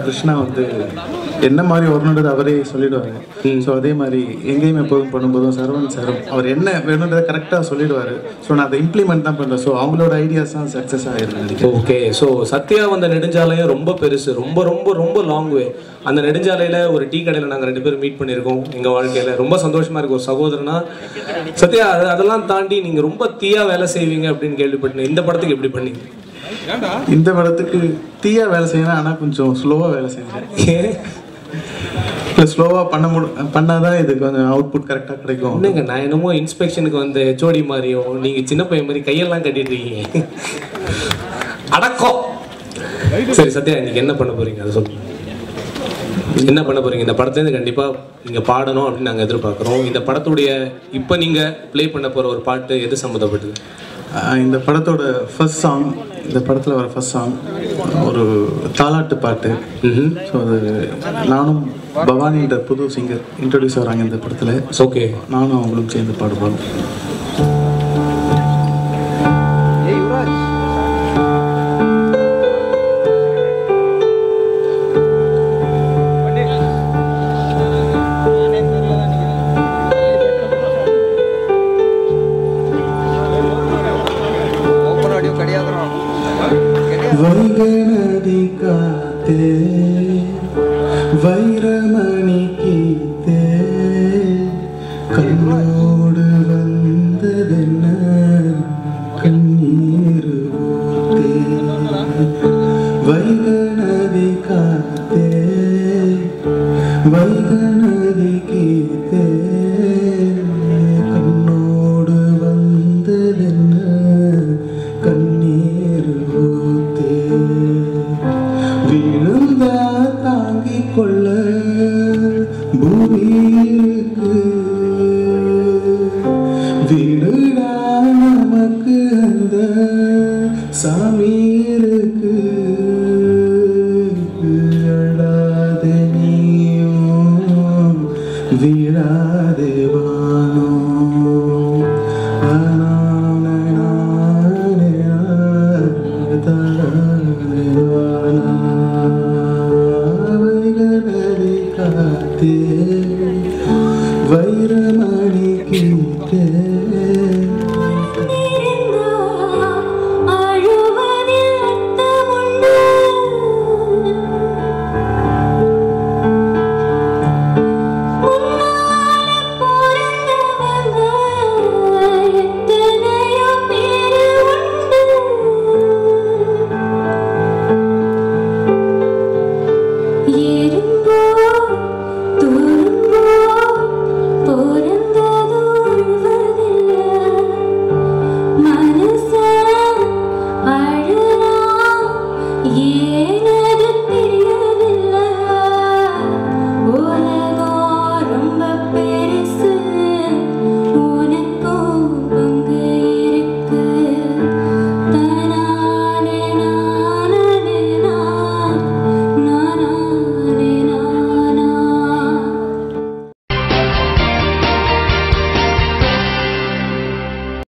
கிருஷ்ணா வந்து என்ன மாதிரி வரணுன்றது அவரே சொல்லிடுவாரு ஸோ அதே மாதிரி எங்கேயும் எப்போதும் பண்ணும்போதும் சரவணன் சாரும் அவர் என்ன வேணுன்றதை கரெக்டாக சொல்லிடுவாரு ஸோ நான் அதை இம்ப்ளிமெண்ட் தான் பண்ணுறேன் ஸோ அவங்களோட ஐடியாஸ் தான் சக்ஸஸ் ஆகிருக்கு நினைக்கிறேன் ஓகே ஸோ சத்யா வந்த நெடுஞ்சாலையும் ரொம்ப பெருசு ரொம்ப ரொம்ப ரொம்ப லாங் வே அந்த நெடுஞ்சாலையில் ஒரு டீ கடையில் நாங்கள் ரெண்டு பேரும் மீட் பண்ணியிருக்கோம் எங்கள் வாழ்க்கையில் ரொம்ப சந்தோஷமாக இருக்கு ஒரு சகோதரனா சத்யா அது அதெல்லாம் தாண்டி நீங்கள் ரொம்ப தீயா வேலை செய்வீங்க அப்படின்னு கேள்விப்பட்டேன் இந்த படத்துக்கு எப்படி பண்ணீங்க இந்த படத்துக்கு தீயா வேலை செய்யணும் ஆனால் கொஞ்சம் ஸ்லோவாக வேலை செஞ்சேன் ஏன் இல்லை ஸ்லோவாக பண்ண முடி பண்ணாதான் இது கொஞ்சம் அவுட்புட் கரெக்டாக கிடைக்கும் என்னங்க நான் என்னமோ இன்ஸ்பெக்ஷனுக்கு வந்த ஹெச்ஓடி மாதிரியும் நீங்கள் சின்ன பையன் மாதிரி கையெல்லாம் கட்டிட்டு இருக்கீங்க அடக்கம் சரி சத்யா இன்னைக்கு என்ன பண்ண போறீங்க அதை சொல்லுங்க என்ன பண்ண போறீங்க இந்த படத்துலேருந்து கண்டிப்பாக நீங்கள் பாடணும் அப்படின்னு நாங்கள் எதிர்பார்க்குறோம் இந்த படத்துடைய இப்போ நீங்கள் ப்ளே பண்ண போகிற ஒரு பாட்டு எது சம்மந்தப்பட்டது ஆஹ் இந்த படத்தோட ஃபர்ஸ்ட் சாங் இந்த படத்தில் வர ஃபர்ஸ்ட் சாங் ஒரு தாலாட்டு பாட்டு ஸோ அது நானும் பவானின்ற புது சிங்கர் இன்ட்ரடியூஸ் ஆகிறாங்க இந்த படத்தில் ஓகே நானும் அவங்களும் சேர்ந்து பாடுவோம் ஓப்பன் ஆடியோ கிடையாதுறான் வைகை நதி காத்தே வைரமணி கீத்தே கண்ணோடு வந்ததென்ன கண்ணீர் ஊத்தே வைகை நதி காத்தே வைகை நதி கீத்தே கண்ணோடு வந்ததென்ன கண்ணீர் ஊத்தே விழுந்தா தாங்கிக் கொள்ள பூமி இருக்கு விடுடா நமக்கு அந்த சாமி